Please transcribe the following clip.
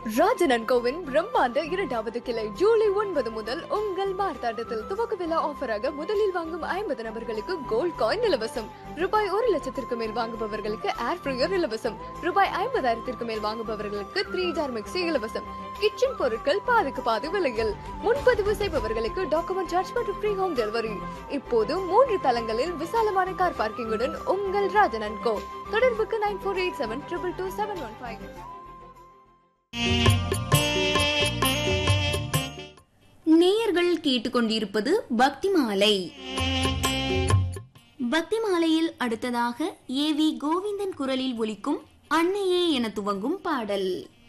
ராஜனன் CoWIN பிரம்மாண்ட இரண்டாவது கிளை ஜூலை ஒன்பது முதல் உங்கள் மார்த்தாண்டத்தில் துவக்க விழா ஆஃபராக முதலில் வாங்கும் ஐம்பது நபர்களுக்கு கோல்ட் காயின் இலவசம் ரூபாய் ஒரு லட்சத்திற்கு மேல் வாங்குபவர்களுக்கு ஏர் ஃப்ரையர் இலவசம் ரூபாய் ஐம்பதாயிரத்திற்கு மேல் வாங்குபவர்களுக்கு த்ரீ ஜார் மிக்சி இலவசம் கிச்சன் பொருட்கள் பாதிக்கு பாதி விலையில் முன்பதிவு செய்பவர்களுக்கு டாக்குமெண்ட் சார்ஜ் மற்றும் ஃப்ரீ ஹோம் டெலிவரி இப்போது மூன்று தளங்களில் விசாலமான கார் பார்க்கிங்குடன் உங்கள் ராஜனன் கோ தொடர்புக்கு nine four eight seven triple two seven one five நேயர்கள் கேட்டுக்கொண்டிருப்பது பக்தி மாலை பக்தி மாலையில் அடுத்ததாக ஏ வி கோவிந்தன் குரலில் ஒலிக்கும் அன்னையே என துவங்கும் பாடல்